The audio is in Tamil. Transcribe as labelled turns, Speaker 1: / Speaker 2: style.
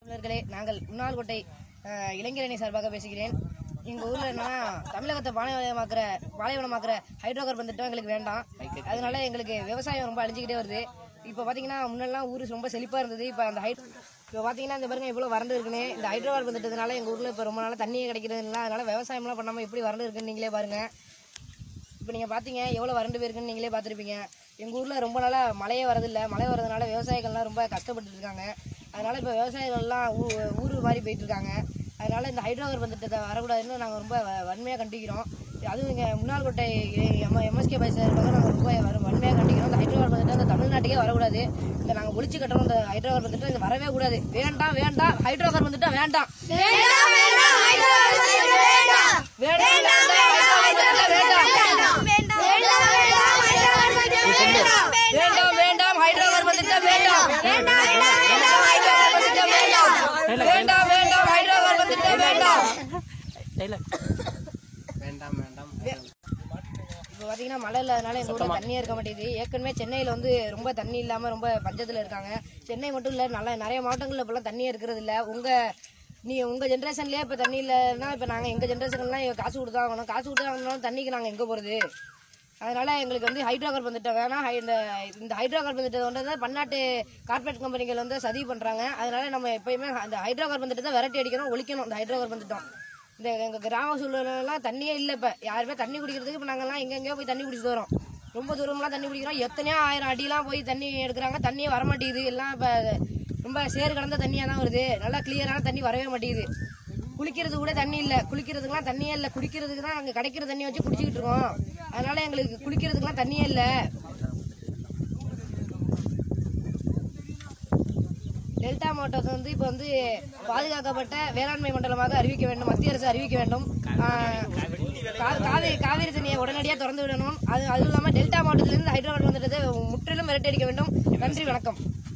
Speaker 1: நண்பர்களே நாங்கள் முன்னாள் கோட்டை அஹ், இளைஞரணி சார்பாக பேசுகிறேன் எங்க ஊர்ல என்னன்னா தமிழகத்தை பாலைவனமாக்குற பாலைவனமாக்குற ஹைட்ரோ கார்பன் திட்டம் எங்களுக்கு வேண்டாம் அதனால எங்களுக்கு விவசாயம் ரொம்ப அழிஞ்சுக்கிட்டே வருது இப்போ பாத்தீங்கன்னா முன்னெல்லாம் ஊர் ரொம்ப செழிப்பா இருந்தது இப்போ அந்த ஹைட் இப்போ பாத்தீங்கன்னா இந்த பாருங்க இவ்வளவு வறண்டு இருக்குன்னு இந்த ஹைட்ரோ கார்பன் திட்டத்தினால எங்க ஊர்ல இப்போ ரொம்ப நாளா தண்ணியே கிடைக்கிறது இல்லை அதனால விவசாயம்லாம் பண்ணாம எப்படி வறண்டு இருக்குன்னு நீங்களே பாருங்க இப்போ நீங்கள் பார்த்தீங்க எவ்வளோ வறண்டு போயிருக்குன்னு நீங்களே பார்த்துருப்பீங்க எங்கள் ஊரில் ரொம்ப நாளாக மழையே வரதில்லை மழை வரதுனால விவசாயிகள்லாம் ரொம்ப கஷ்டப்பட்டு இருக்காங்க அதனால் இப்போ விவசாயிகள்லாம் ஊ ஊர் மாதிரி போயிட்டு இருக்காங்க அதனால் இந்த ஹைட்ரோ கார்பன் திட்டத்தை வரக்கூடாதுன்னு நாங்கள் ரொம்ப வ- வன்மையாக கண்டிக்கிறோம் அதுவும் இங்கே முன்னாள் கோட்டை எம் எம்எஸ்கே பைசா இருக்காங்க நாங்கள் ரொம்ப வரும் வன்மையாக கண்டிக்கிறோம் இந்த ஹைட்ரோ கார்பன் திட்டம் இந்த தமிழ்நாட்டுக்கே வரக்கூடாது இந்த நாங்கள் ஒழிச்சு கட்டுறோம் இந்த ஹைட்ரோ கார்பன் திட்டம் இது வரவே கூடாது வேண்டாம் வேண்டாம் ஹைட்ரோ கார்பன் திட்டம் வேண்டாம் வேண்டாம் வேண்டாம் ஹைட்ரோ கார்பன் திட்டம் வேண்டாம் வேண்டாம் ஹைட்ரோ கார்பன் திட்டம் வேண்டாம் வேண்டாம் வேண்டாம் ஹைட்ரோ கார்பன் திட்டம் வேண்டாம் வேண்டாம் வேண்டாம் ஹைட்ரோ கார்பன் திட்டம் வேண்டாம்
Speaker 2: வேண்டாம் வேண்டாம்
Speaker 1: இப்போ பார்த்தீங்கன்னா மழை இல்லாதனால எங்கள் ஊரில் தண்ணியே இருக்க மாட்டேங்குது ஏற்கனவே சென்னையில் வந்து ரொம்ப தண்ணி இல்லாமல் ரொம்ப பஞ்சத்தில் இருக்காங்க சென்னை மட்டும் இல்லை நல்ல நிறைய மாவட்டங்களில் இப்போலாம் தண்ணியே இருக்கிறது இல்லை உங்கள் நீ உங்கள் ஜென்ரேஷன்லேயே இப்போ தண்ணி இல்லைன்னா இப்போ நாங்கள் எங்கள் ஜென்ரேஷன்லாம் காசு கொடுத்தா ஆகணும் காசு கொடுத்தா ஆகணும் தண்ணிக்கு நாங்கள் எங்கே போகிறது அதனால எங்களுக்கு வந்து ஹைட்ரோ கார்பன் திட்டம் வேணாம் ஹை- இந்த இந்த ஹைட்ரோ கார்பன் திட்டம் வந்து பன்னாட்டு கார்பரேட் கம்பெனிகள் வந்து சதி பண்றாங்க அதனால நம்ம எப்பயுமே அந்த ஹைட்ரோ கார்பன் திட்டத்தை விரட்டி அடிக்கணும் ஒழிக்கணும் இந்த ஹைட்ரோ கார்பன் திட்டம் இந்த எங்க கிராம சூழ்நிலாம் தண்ணியே இல்லை இப்ப யாருமே தண்ணி குடிக்கிறதுக்கு இப்ப நாங்கெல்லாம் எங்கெங்கயோ போய் தண்ணி குடிச்சிட்டு வரோம் ரொம்ப தூரம்லாம் தண்ணி குடிக்கிறோம் எத்தனையோ ஆயிரம் அடிலாம் போய் தண்ணி எடுக்கிறாங்க தண்ணியே வர மாட்டேங்குது எல்லாம் இப்ப ரொம்ப சேறு கலந்த தண்ணியா தான் வருது நல்லா கிளியரான தண்ணி வரவே மாட்டேங்குது குளிக்கிறது கூட தண்ணி இல்ல குளிக்கிறதுக்குலாம் தண்ணியே இல்ல குடிக்கிறதுக்கு தான் அங்க கிடைக்கிற தண்ணி வச்சு குடிச்சிட்டு இருக்கோம் அதனால எங்களுக்கு குளிக்கிறதுக்குலாம் தண்ணியே இல்ல டெல்டா மாவட்டத்தை வந்து இப்போ வந்து பாதுகாக்கப்பட்ட வேளாண்மை மண்டலமாக அறிவிக்க வேண்டும் மத்திய அரசு அறிவிக்க வேண்டும் ஆஹ் கா- காவிரி காவிரி தண்ணியை உடனடியாக திறந்து விடணும் அது அதுவும் இல்லாமல் டெல்டா மாவட்டத்திலிருந்து ஹைட்ரோ கார்பன் திட்டத்தை முற்றிலும் விரட்டடிக்க வேண்டும் நன்றி வணக்கம்